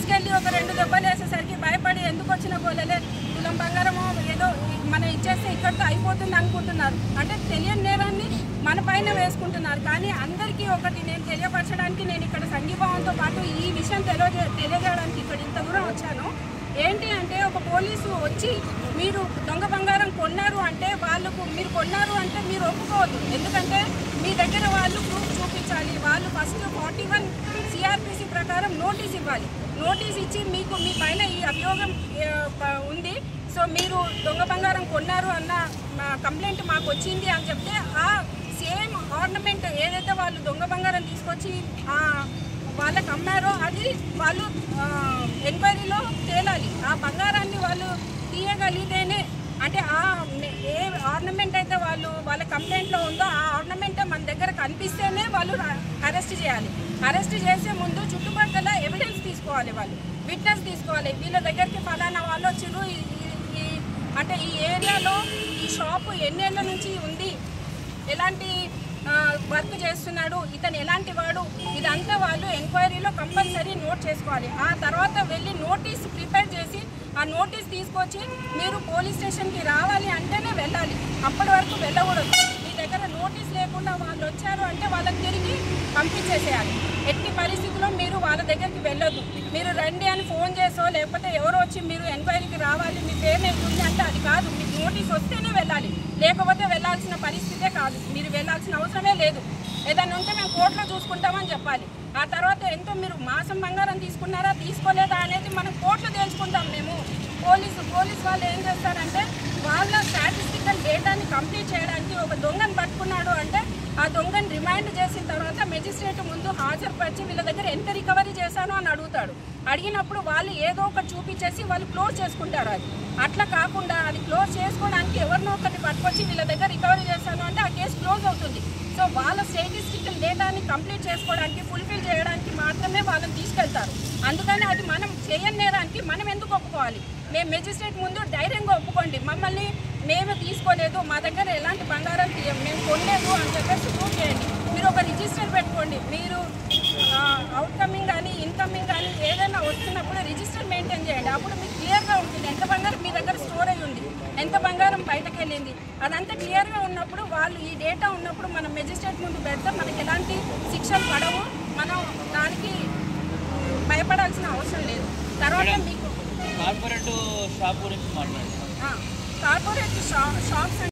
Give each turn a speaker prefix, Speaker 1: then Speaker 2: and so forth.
Speaker 1: తీసుకెళ్ళి ఒక రెండు దెబ్బలు వేసేసరికి భయపడి ఎందుకు వచ్చిన గోలలే తులం బంగారము ఏదో మనం ఇచ్చేస్తే ఇక్కడితో అయిపోతుంది అనుకుంటున్నారు అంటే తెలియని నేరాన్ని మన పైన వేసుకుంటున్నారు కానీ అందరికీ ఒకటి నేను తెలియపరచడానికి నేను ఇక్కడ సంఘీభావంతో పాటు ఈ విషయం తెలియజే తెలియజేయడానికి ఇక్కడ ఇంత దూరం వచ్చాను ఏంటి అంటే ఒక పోలీసు వచ్చి మీరు దొంగ బంగారం కొన్నారు అంటే వాళ్ళకు మీరు కొన్నారు అంటే మీరు ఒప్పుకోవద్దు ఎందుకంటే మీ దగ్గర వాళ్ళు ప్రూఫ్ చూపించాలి వాళ్ళు ఫస్ట్ ఫార్టీ వన్ సిఆర్పిసి ప్రకారం నోటీస్ ఇవ్వాలి నోటీస్ ఇచ్చి మీకు మీ పైన ఈ అభియోగం ఏ, ప- ఉంది సో మీరు దొంగ బంగారం కొన్నారు అన్న కంప్లైంట్ మాకు వచ్చింది అని చెప్తే ఆ సేమ్ ఆర్నమెంట్ ఏదైతే వాళ్ళు దొంగ బంగారం తీసుకొచ్చి ఆ వాళ్ళకి అమ్మారో అది వాళ్ళు ఎంక్వైరీలో తేలాలి ఆ బంగారాన్ని వాళ్ళు తీయగలిగితేనే అంటే ఆ ఏ ఆర్నమెంట్ అయితే వాళ్ళు వాళ్ళ కంప్లైంట్లో ఉందో ఆ ఆర్నమెంట్ మన దగ్గర కనిపిస్తేనే వాళ్ళు అరెస్ట్ చేయాలి అరెస్ట్ చేసే ముందు చుట్టుపక్కల ఎవిడెన్స్ తీసుకోవాలి వాళ్ళు విట్నెస్ తీసుకోవాలి వీళ్ళ దగ్గరికి ఫలానా వాళ్ళు వచ్చిర్రు ఈ- ఈ- ఈ అంటే ఈ ఏరియాలో ఈ షాపు ఎన్నేళ్ళ నుంచి ఉంది ఎలాంటి ఆ, వర్క్ చేస్తున్నాడు ఇతను ఎలాంటి వాడు ఇదంతా వాళ్ళు ఎంక్వైరీలో కంపల్సరీ నోట్ చేసుకోవాలి ఆ తర్వాత వెళ్ళి నోటీస్ ప్రిపేర్ చేసి ఆ నోటీస్ తీసుకొచ్చి మీరు పోలీస్ స్టేషన్కి రావాలి అంటేనే వెళ్ళాలి అప్పటి వరకు వెళ్ళకూడదు మీ దగ్గర నోటీస్ లేకుండా వాళ్ళు వచ్చారు అంటే వాళ్ళకి తిరిగి పంపించేసేయాలి ఎట్టి పరిస్థితుల్లో మీరు వాళ్ళ దగ్గరికి వెళ్ళొద్దు మీరు రండి అని ఫోన్ చేసో లేకపోతే ఎవరో వచ్చి మీరు ఎంక్వైరీకి రావాలి మీ పేమెంట్ ఉంది అంటే అది కాదు మీకు నోటీస్ వస్తేనే వెళ్ళాలి లేకపోతే వెళ్ళాల్సిన పరిస్థితే కాదు మీరు వెళ్ళాల్సిన అవసరమే లేదు ఏదైనా ఉంటే మేము కోర్టులో చూసుకుంటామని చెప్పాలి ఆ తర్వాత ఎంతో మీరు మాసం బంగారం తీసుకున్నారా తీసుకోలేదా అనేది మనం కోర్టులో తెలుసుకుంటాం మేము పోలీసు పోలీస్ వాళ్ళు ఏం చేస్తారంటే వాళ్ళ స్టాటిస్టికల్ డేటాని కంప్లీట్ చేయడానికి ఒక దొంగను పట్టుకున్నాడు అంటే ఆ దొంగని రిమైండ్ చేసిన తర్వాత మెజిస్ట్రేట్ ముందు హాజరుపరిచి వీళ్ళ దగ్గర ఎంత రికవరీ చేశాను అని అడుగుతాడు అడిగినప్పుడు వాళ్ళు ఏదో ఒకటి చూపించేసి వాళ్ళు క్లోజ్ చేసుకుంటారు అది అట్లా కాకుండా అది క్లోజ్ చేసుకోవడానికి ఎవరినో ఒకటి పట్టుకొచ్చి వీళ్ళ దగ్గర రికవరీ చేశాను అంటే ఆ కేసు క్లోజ్ అవుతుంది సో వాళ్ళ స్టేటిస్టికల్ డేటాని కంప్లీట్ చేసుకోవడానికి ఫుల్ఫిల్ చేయడానికి మాత్రమే వాళ్ళని తీసుకెళ్తారు అందుకని అది మనం చేయని నేరానికి మనం ఎందుకు ఒప్పుకోవాలి మేము మెజిస్ట్రేట్ ముందు ధైర్యంగా ఒప్పుకోండి మమ్మల్ని మేము తీసుకోలేదు మా దగ్గర ఎలాంటి బంగారం తీయం మేము కొనలేదు అని చెప్పేసి ప్రూవ్ చేయండి మీరు ఒక రిజిస్టర్ పెట్టుకోండి మీరు అవుట్ కమింగ్ కానీ ఇన్కమింగ్ కానీ ఏదైనా వస్తున్నప్పుడు రిజిస్టర్ మెయింటైన్ చేయండి అప్పుడు మీకు క్లియర్గా ఉంటుంది ఎంత బంగారం మీ దగ్గర స్టోర్ అయి ఉంది ఎంత బంగారం బయటకు వెళ్ళింది అదంతా క్లియర్గా ఉన్నప్పుడు వాళ్ళు ఈ డేటా ఉన్నప్పుడు మనం మెజిస్ట్రేట్ ముందు పెడితే మనకి ఎలాంటి శిక్షలు పడవు మనం దానికి భయపడాల్సిన అవసరం లేదు తర్వాత మీకు
Speaker 2: కార్పొరేట్ షాప్ గురించి మాట్లాడండి
Speaker 1: కార్పొరేట్ షా షాప్స్